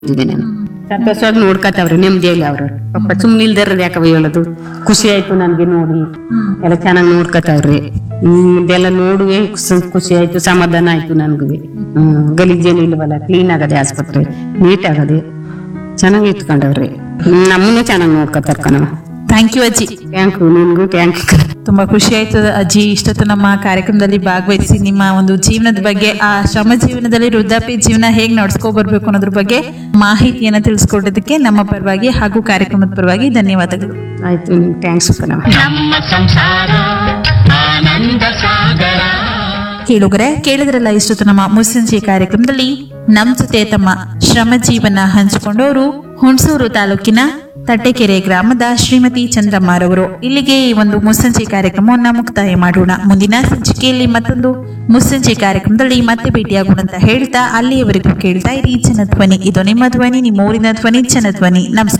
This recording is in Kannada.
ಇದ್ದೆ ನಾನು ಸಂತೋಷವಾಗಿ ನೋಡ್ಕತ್ತವ್ರೆ ನೆಮ್ಮದಿಯಲ್ಲಿ ಅವ್ರು ಪಾಪ ಸುಮ್ಮನೆ ಇಲ್ದಾರ ಯಾಕವ ಹೇಳೋದು ಖುಷಿ ಆಯ್ತು ನನ್ಗೆ ನೋಡಿ ಎಲ್ಲ ಚೆನ್ನಾಗಿ ನೋಡ್ಕತ್ತವ್ರಿ ಹ್ಮ್ ಇದೆಲ್ಲ ನೋಡುವೆ ಖುಷಿ- ಖುಷಿ ಆಯ್ತು ಸಮಾಧಾನ ಆಯ್ತು ನನ್ಗುವೆ ಹ್ಮ್ ಗಲೀಜೇನು ಇಲ್ವಲ್ಲ ಕ್ಲೀನ್ ಆಗದೆ ಆಸ್ಪತ್ರೆ ನೀಟ್ ಆಗದೆ ಚೆನ್ನಾಗಿ ಇಟ್ಕೊಂಡವ್ರಿ ಹ್ಮ್ ನಮ್ಮನ್ನು ಚೆನ್ನಾಗಿ ನೋಡ್ಕತ್ತಾರ ಕಣವ ಥ್ಯಾಂಕ್ ಯು ಅಜ್ಜಿ ಟ್ಯಾಂಕ್ ನಿನ್ಗೂ ಟ್ಯಾಂಕ್ ತುಂಬಾ ಖುಷಿ ಆಯ್ತು ಅಜ್ಜಿ ಇಷ್ಟೊತ್ತು ನಮ್ಮ ಕಾರ್ಯಕ್ರಮದಲ್ಲಿ ಭಾಗವಹಿಸಿ ನಿಮ್ಮ ಒಂದು ಜೀವನದ ಬಗ್ಗೆ ಆ ಶ್ರಮ ಜೀವನದಲ್ಲಿ ವೃದ್ಧಾಪ್ಯ ಜೀವನ ಹೇಗೆ ನಡ್ಸ್ಕೊ ಬರ್ಬೇಕು ಅನ್ನೋದ್ರ ಬಗ್ಗೆ ಮಾಹಿತಿಯನ್ನ ತಿಳಿಸ್ಕೊಡೋದಕ್ಕೆ ನಮ್ಮ ಪರವಾಗಿ ಹಾಗೂ ಕಾರ್ಯಕ್ರಮದ ಪರವಾಗಿ ಧನ್ಯವಾದಗಳು ಆಯ್ತು ಟ್ಯಾಂಕ್ಸ್ ಕಣವ ನಮ್ಮ ಸಂಸಾರ ಆನಂದ ಸಾಗರ ಕೇಳುಗರೆ ಕೇಳಿದ್ರಲ್ಲ ಇಷ್ಟೊತ್ತು ನಮ್ಮ ಮುಸ್ಸಂಜೆ ಕಾರ್ಯಕ್ರಮದಲ್ಲಿ ನಮ್ ಜೊತೆ ತಮ್ಮ ಶ್ರಮ ಜೀವನ ಹಂಚಿಕೊಂಡವರು ಹುಣಸೂರು ತಾಲೂಕಿನ ತಟ್ಟೆಕೆರೆ ಗ್ರಾಮದ ಶ್ರೀಮತಿ ಚಂದ್ರಮ್ಮರವರು ಇಲ್ಲಿಗೆ ಈ ಒಂದು ಮುಸ್ಸಂಜೆ ಕಾರ್ಯಕ್ರಮವನ್ನ ಮುಕ್ತಾಯ ಮಾಡೋಣ ಮುಂದಿನ ಸಂಚಿಕೆಯಲ್ಲಿ ಮತ್ತೊಂದು ಮುಸ್ಸಂಜೆ ಕಾರ್ಯಕ್ರಮದಲ್ಲಿ ಮತ್ತೆ ಭೇಟಿಯಾಗೋಣ ಅಂತ ಹೇಳ್ತಾ ಅಲ್ಲಿಯವರೆಗೂ ಕೇಳ್ತಾ ಇರಿ ಜನಧ್ವನಿ ಇದು ನಿಮ್ಮ ಧ್ವನಿ ನಿಮ್ಮ ಊರಿನ ಧ್ವನಿ ಜನಧ್ವನಿ ನಮಸ್ಕಾರ